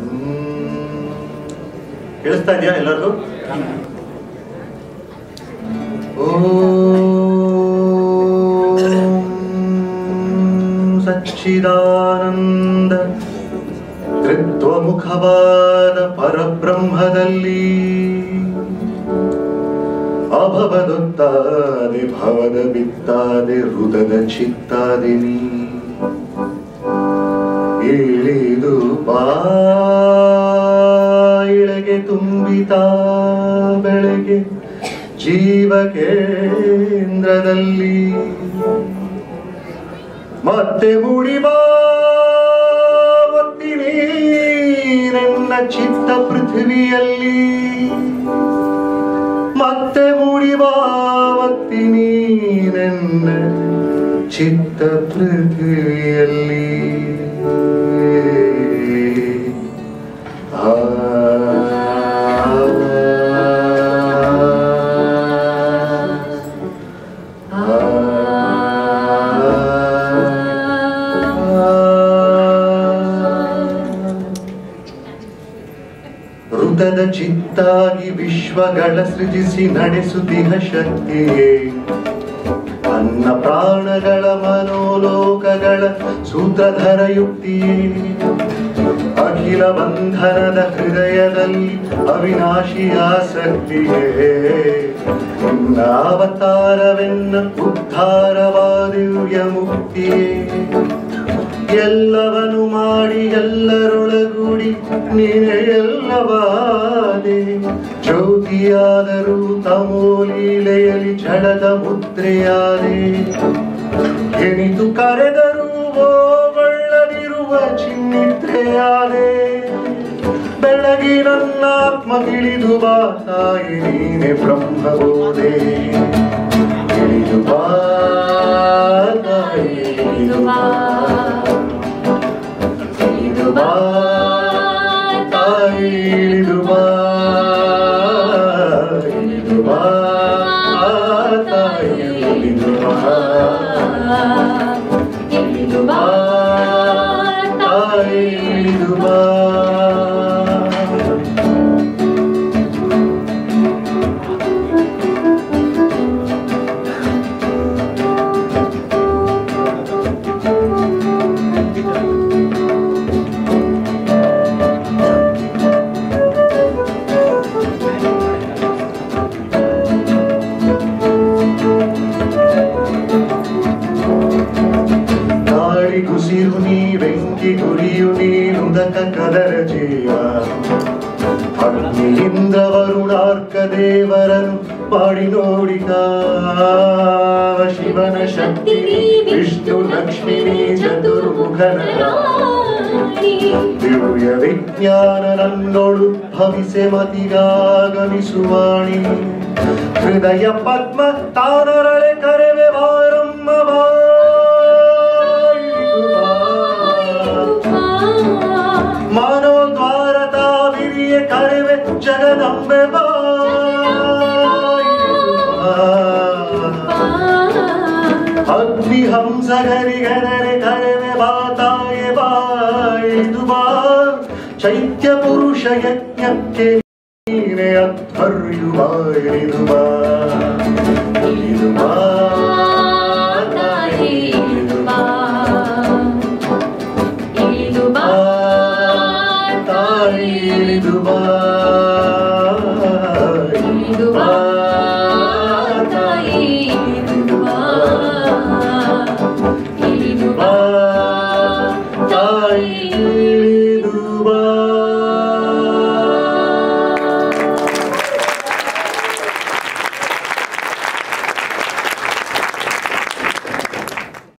ಕೇಳಿಸ್ತಾ ಇದೆಯಾ ಎಲ್ಲರಿಗೂ ಓಂ ಸಚ್ಚಿದಾನಂದ ತ್ರಿತ್ವಮುಖವಾದ ಪರಬ್ರಹ್ಮದಲ್ಲಿ ಅಭವದೊತ್ತಾದೆ ಭವದ ಬಿತ್ತಾದೆ ಹೃದದ ಚಿತ್ತಾದೆ ನೀ ಇಳಿದು ಬಾಯಿಳೆಗೆ ತುಂಬಿತಾ ಬೆಳಗ್ಗೆ ಜೀವ ಕೇಂದ್ರದಲ್ಲಿ ಮತ್ತೆ ಮುಡಿಬಾ ಒತ್ತಿನಿ ನನ್ನ ಚಿತ್ತ ಪೃಥ್ವಿಯಲ್ಲಿ ಮತ್ತೆ ಮುಡಿಬಾವತ್ತಿನಿ ನನ್ನ ಚಿತ್ತ ಪೃಥ್ವಿಯಲ್ಲಿ ಆ ಋತದ ಚಿತ್ತಾಗಿ ವಿಶ್ವಗಳ ಸೃಜಿಸಿ ನಡೆಸುತ್ತಿಹ ಶಕ್ತಿಯೇ ಅನ್ನ ಪ್ರಾಣಗಳ ಮನೋಲೋಕಗಳ ಸೂತ್ರಧರ ಯುಕ್ತಿಯೇ ಅಖಿಲ ಬಂಧನದ ಹೃದಯದಲ್ಲಿ ಅವಿನಾಶಿ ಆಸಕ್ತಿಯೇ ನಿನ್ನ ಅವತಾರವೆನ್ನ ಉದ್ಧಾರವಾದಿವ್ಯ ಮುಕ್ತಿಯೇ ಎಲ್ಲವನು ಮಾಡಿ ಎಲ್ಲರೊಳಗೂಡಿ ನೀನೆ ಎಲ್ಲವಾದೆ ಜ್ಯೋತಿಯಾದರೂ ತಮೋಲೀಲೆಯಲ್ಲಿ ಝಳದ ಮುದ್ರೆಯಾದೆ ಎನಿತು ಕರೆದರೂ ಓಗೊಳ್ಳದಿರುವ ಚಿನ್ನಿದ್ರೆಯಾದೆ ಬೆಳಗಿ ನನ್ನ ಆತ್ಮ ಇಳಿದು ಬಾ ತಾಯಿ ನೀನೆ ಬ್ರಹ್ಮಬೋಧೆ ಇಳಿದು ಬಾ ತಾಯಿ ಇಳಿದು ಬಾ ಇಳಿದು ಬಾ ತಾಯಿ ಇಳಿದು ಬಾ ಇಳಿದು ಬಾ ತಾಯಿ ಇಳಿದು ಬಾ ಬಾ ತಾಯಿ ಇಳಿದು ಬಾ ಗಾಳಿ ಕುಸಿರು ನೀ ಬೆಂಕಿ ಗುರಿಯು ನೀನುದಕ ಕದರ ಜೀವ ಅಗ್ನಿಯಿಂದ ವರುಣಾರ್ಕ ದೇವರನು ಮಾಡಿ ನೋಡಿದ ಶಿವನ ಶಕ್ತಿ ವಿಷ್ಣು ಲಕ್ಷ್ಮೀ ಚತುರ್ಮುಖನ ದಿವ್ಯ ವಿಜ್ಞಾನ ನನ್ನೊಳು ಭವಿಸೆ ಮತಿಗಾಗಮಿಸುವಾಣಿ ಹೃದಯ ಪದ್ಮ ತಾನರಳೆ ಕರೆವೆ ಬಾರಮ್ಮ ಬಾ ಮನೋದ್ವಾರ ತಾವಿರಿಯ ಕರೆವೆ ಜಗದಂಬೆ ಬಾ ಅಗ್ನಿ ಹಂಸ ಗರಿಗದರೆ ಕರೆವೆ ಬಾ ತಾಯೆ ಬಾ ಇಳಿದು ಬಾ ಚೈತ್ಯ ಪುರುಷ ಯಜ್ಞಕ್ಕೆ ನೀನೆ ಅಧ್ವರ್ಯು ಬಾ ಇಳಿದು ಬಾ ಇಳಿದು ಬಾ ತಾಯಿ ಇಳಿದು ಬಾ ಬಾ ತಾಯಿ ಇಳಿದು ಬಾ ಇಳಿದು ಬಾ